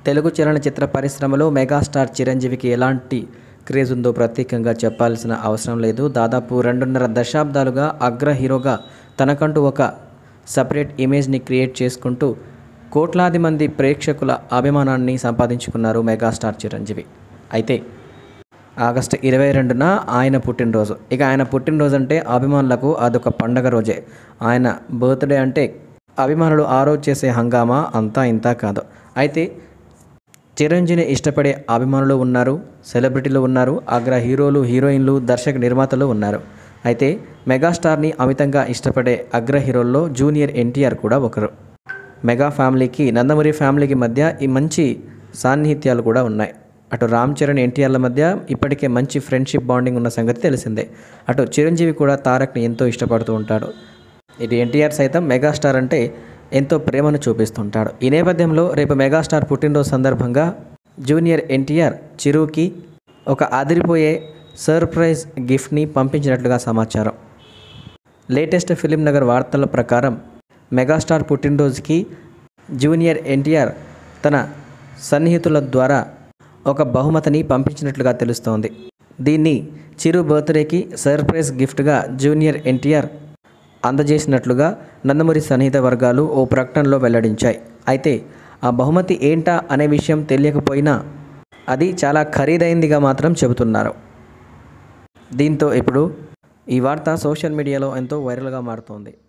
తెలుగు చలనచిత్ర పరిశ్రమలో మెగాస్టార్ చిరంజీవికి ఎలాంటి క్రేజ్ ఉందో ప్రత్యేకంగా చెప్పాల్సిన అవసరం లేదు దాదాపు రెండున్నర దశాబ్దాలుగా అగ్ర హీరోగా తనకంటూ ఒక సపరేట్ ఇమేజ్ని క్రియేట్ చేసుకుంటూ కోట్లాది మంది ప్రేక్షకుల అభిమానాన్ని సంపాదించుకున్నారు మెగాస్టార్ చిరంజీవి అయితే ఆగస్టు ఇరవై రెండున ఆయన పుట్టినరోజు ఇక ఆయన పుట్టినరోజు అంటే అభిమానులకు అదొక పండగ రోజే ఆయన బర్త్డే అంటే అభిమానులు ఆ రోజు చేసే హంగామా అంతా ఇంతా కాదు అయితే చిరంజీవిని ఇష్టపడే అభిమానులు ఉన్నారు సెలబ్రిటీలు ఉన్నారు అగ్ర హీరోలు హీరోయిన్లు దర్శక నిర్మాతలు ఉన్నారు అయితే మెగాస్టార్ని అమితంగా ఇష్టపడే అగ్ర హీరోల్లో జూనియర్ ఎన్టీఆర్ కూడా ఒకరు మెగా ఫ్యామిలీకి నందమూరి ఫ్యామిలీకి మధ్య ఈ మంచి సాన్నిహిత్యాలు కూడా ఉన్నాయి అటు రామ్ చరణ్ ఎన్టీఆర్ల మధ్య ఇప్పటికే మంచి ఫ్రెండ్షిప్ బాండింగ్ ఉన్న సంగతి తెలిసిందే అటు చిరంజీవి కూడా తారక్ని ఎంతో ఇష్టపడుతూ ఉంటాడు ఇటు ఎన్టీఆర్ సైతం మెగాస్టార్ అంటే ఎంతో ప్రేమను చూపిస్తుంటాడు ఈ నేపథ్యంలో రేపు మెగాస్టార్ పుట్టినరోజు సందర్భంగా జూనియర్ ఎన్టీఆర్ చిరుకి ఒక అదిరిపోయే సర్ప్రైజ్ గిఫ్ట్ని పంపించినట్లుగా సమాచారం లేటెస్ట్ ఫిలిం నగర్ వార్తల ప్రకారం మెగాస్టార్ పుట్టినరోజుకి జూనియర్ ఎన్టీఆర్ తన సన్నిహితుల ద్వారా ఒక బహుమతిని పంపించినట్లుగా తెలుస్తోంది దీన్ని చిరు బర్త్డేకి సర్ప్రైజ్ గిఫ్ట్గా జూనియర్ ఎన్టీఆర్ అందజేసినట్లుగా నందమూరి సన్నిహిత వర్గాలు ఓ ప్రకటనలో వెల్లడించాయి అయితే ఆ బహుమతి ఏంటా అనే విషయం తెలియకపోయినా అది చాలా ఖరీదైందిగా మాత్రం చెబుతున్నారు దీంతో ఇప్పుడు ఈ వార్త సోషల్ మీడియాలో ఎంతో వైరల్గా మారుతోంది